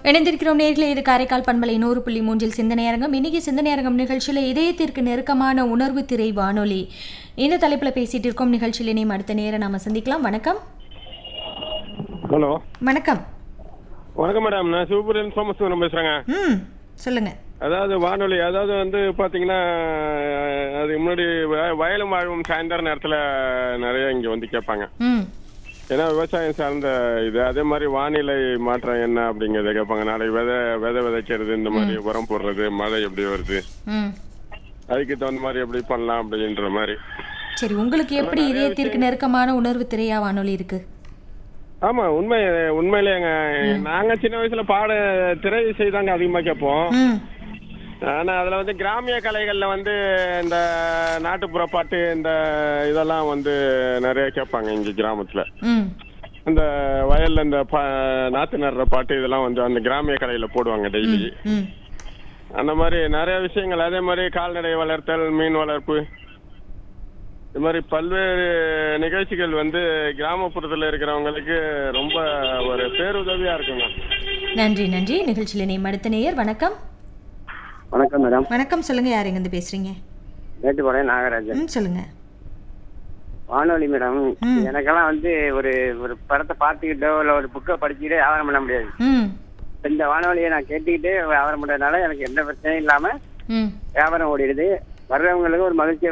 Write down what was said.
இணைந்திருக்கிறோம் நேர்களே இது காரைக்கால் பண்பலை நூறு புள்ளி மூன்றில் சிந்தனை அரங்கம் இன்னைக்கு சிந்தனை அரங்கம் நிகழ்ச்சியில் இதயத்திற்கு நெருக்கமான உணர்வு திரை வானொலி இந்த தலைப்பில் பேசிட்டு இருக்கோம் நிகழ்ச்சியில் இனியும் அடுத்த நேரம் நாம சந்திக்கலாம் வணக்கம் ஹலோ வணக்கம் வணக்கம் மேடம் நான் சிவபுரியன் சோமசுந்தரம் பேசுறேங்க ம் சொல்லுங்க அதாவது வானொலி அதாவது வந்து பாத்தீங்கன்னா அஹ், அதுக்கு முன்னாடி வய- வயலும் வாழ்வும் சாயந்தர நேரத்துல நிறைய இங்க வந்து கேட்பாங்க ம் ஏன்னா விவசாயம் சார்ந்த இது அதே மாதிரி வானிலை மாற்றம் என்ன அப்படிங்கறத கேட்பாங்க நாளைக்கு விதை விதை விதைக்கிறது இந்த மாதிரி உரம் போடுறது மழை எப்படி வருது ம் அதுக்கு தகுந்த மாதிரி எப்படி பண்ணலாம் அப்படின்ற மாதிரி சரி உங்களுக்கு எப்படி இதயத்திற்கு நெருக்கமான உணர்வு திரையா வானொலி இருக்கு ஆமா உண்மை உண்மையிலேங்க நாங்க சின்ன வயசுல பாட திரை இசை தாங்க அதிகமா கேட்போம் ம் ஆனா அதுல வந்து கிராமிய கலைகள்ல வந்து இந்த நாட்டுப்புற பாட்டு இந்த இதெல்லாம் வந்து நிறைய கேட்பாங்க இங்க கிராமத்துல ம் இந்த வயல்ல இந்த ப- நாத்து நடுற பாட்டு இதெல்லாம் வந்து அந்த கிராமிய கலையில போடுவாங்க டெய்லி ம் அந்த மாதிரி நிறைய விஷயங்கள் அதே மாதிரி கால்நடை வளர்த்தல் மீன் வளர்ப்பு இது மாதிரி பல்வேறு நிகழ்ச்சிகள் வந்து கிராமப்புறத்துல இருக்கிறவங்களுக்கு ரொம்ப ஒரு பேருதவியா இருக்குங்க நன்றி நன்றி நிகழ்ச்சியில் இணையும் அடுத்த நேயர் வணக்கம் வணக்கம் மேடம் வணக்கம் சொல்லுங்க யார் எங்கேருந்து பேசுறீங்க மேட்டுப்பாளையம் நாகராஜன் ம் சொல்லுங்க வானொலி மேடம் ம். எனக்கெல்லாம் வந்து ஒரு ஒரு படத்தை பார்த்துக்கிட்டோ இல்லை ஒரு புக்கை படிச்சுக்கிட்டே வியாபாரம் பண்ண முடியாது ம் இந்த வானொலியை நான் கேட்டுக்கிட்டே வியாபாரம் பண்றதுனால எனக்கு எந்த பிரச்சனையும் இல்லாம ம் வியாபாரம் ஓடிடுது வர்றவங்களுக்கு ஒரு மகிழ்ச்சியை